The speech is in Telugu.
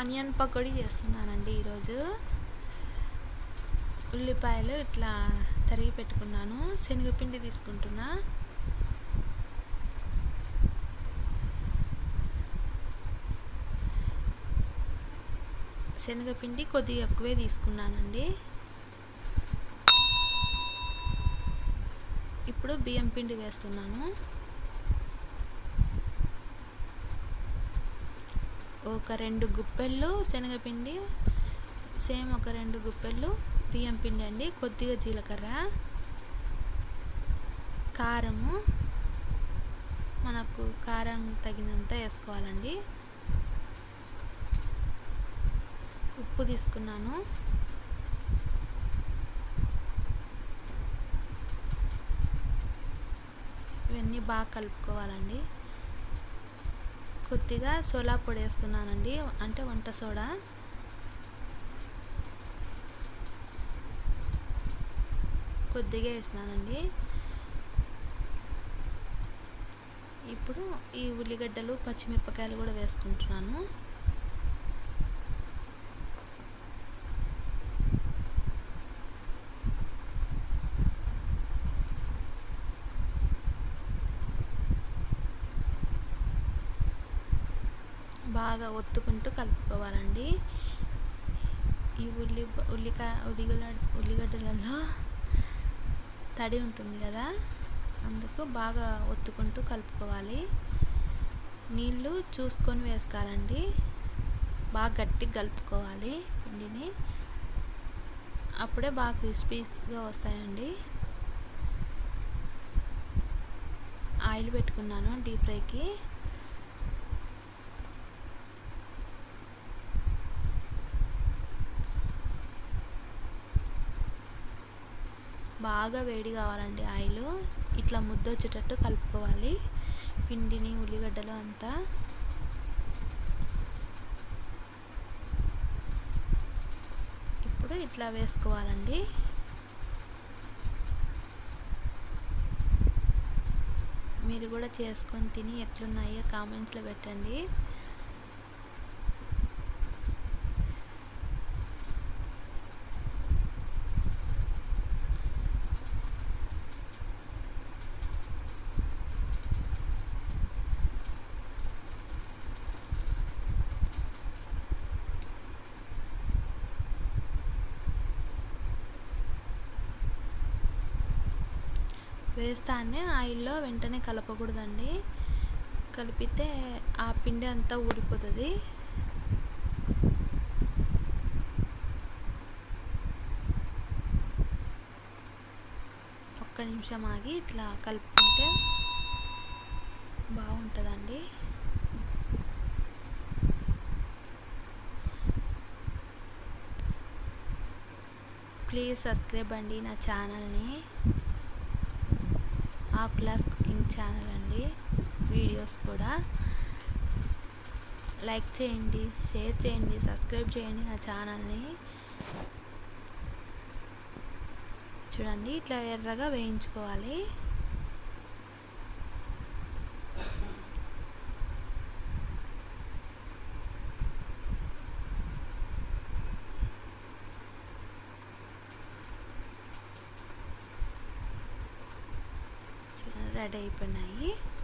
ఆనియన్ పకోడీ చేస్తున్నానండి ఈరోజు ఉల్లిపాయలు ఇట్లా తరిగి పెట్టుకున్నాను శనగపిండి తీసుకుంటున్నా శనగపిండి కొద్దిగా ఎక్కువే తీసుకున్నానండి ఇప్పుడు బియ్యం పిండి వేస్తున్నాను ఒక రెండు గుప్పెళ్ళు శనగపిండి సేమ్ ఒక రెండు గుప్పెళ్ళు బియ్యం పిండి అండి కొద్దిగా జీలకర్ర కారము మనకు కారం తగినంత వేసుకోవాలండి ఉప్పు తీసుకున్నాను ఇవన్నీ బాగా కలుపుకోవాలండి కొద్దిగా సోలా పొడి వేస్తున్నానండి అంటే వంట సోడా కొద్దిగా వేసినానండి ఇప్పుడు ఈ ఉల్లిగడ్డలు పచ్చిమిరపకాయలు కూడా వేసుకుంటున్నాను బాగా ఒత్తుకుంటూ కలుపుకోవాలండి ఈ ఉల్లి ఉల్లికాయ ఉల్లిగడ్డ ఉల్లిగడ్డలలో తడి ఉంటుంది కదా అందుకు బాగా ఒత్తుకుంటూ కలుపుకోవాలి నీళ్ళు చూసుకొని వేసుకోవాలండి బాగా గట్టిగా కలుపుకోవాలి పిండిని అప్పుడే బాగా క్రిస్పీగా వస్తాయండి ఆయిల్ పెట్టుకున్నాను డీప్ ఫ్రైకి బాగా వేడి కావాలండి ఆయిల్ ఇట్లా ముద్ద వచ్చేటట్టు కలుపుకోవాలి పిండిని ఉల్లిగడ్డలు అంతా ఇప్పుడు ఇట్లా వేసుకోవాలండి మీరు కూడా చేసుకొని తిని ఎట్లున్నాయో కామెంట్స్లో పెట్టండి వేస్తానే ఆయిల్లో వెంటనే కలపకూడదండి కలిపితే ఆ పిండి అంతా ఊడిపోతుంది ఒక్క నిమిషం ఆగి ఇట్లా కలుపుకుంటే బాగుంటుందండి ప్లీజ్ సబ్స్క్రైబ్ అండి నా ఛానల్ని ఆ క్లాస్ కుకింగ్ ఛానల్ అండి వీడియోస్ కూడా లైక్ చేయండి షేర్ చేయండి సబ్స్క్రైబ్ చేయండి నా ఛానల్ని చూడండి ఇట్లా ఎర్రగా వేయించుకోవాలి రెడీ అయిపోయినాయి